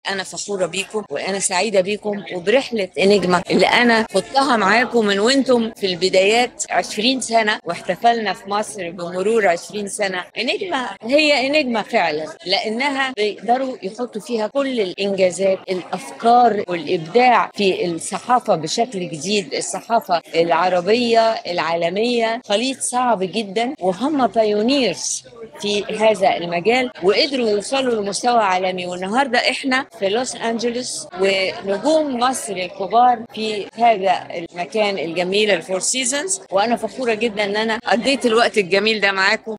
انا فخوره بيكم وانا سعيده بيكم وبرحله انجما اللي انا خضتها معاكم من وانتم في البدايات 20 سنه واحتفلنا في مصر بمرور 20 سنه انجما هي انجما فعلا لانها بيقدروا يحطوا فيها كل الانجازات الافكار والابداع في الصحافه بشكل جديد الصحافه العربيه العالميه خليط صعب جدا وهم بايونيرز في هذا المجال وقدروا يوصلوا لمستوى عالمي والنهارده احنا في لوس انجلوس ونجوم مصر الكبار في هذا المكان الجميل الفور سيزونز وانا فخوره جدا ان انا قضيت الوقت الجميل ده معاكم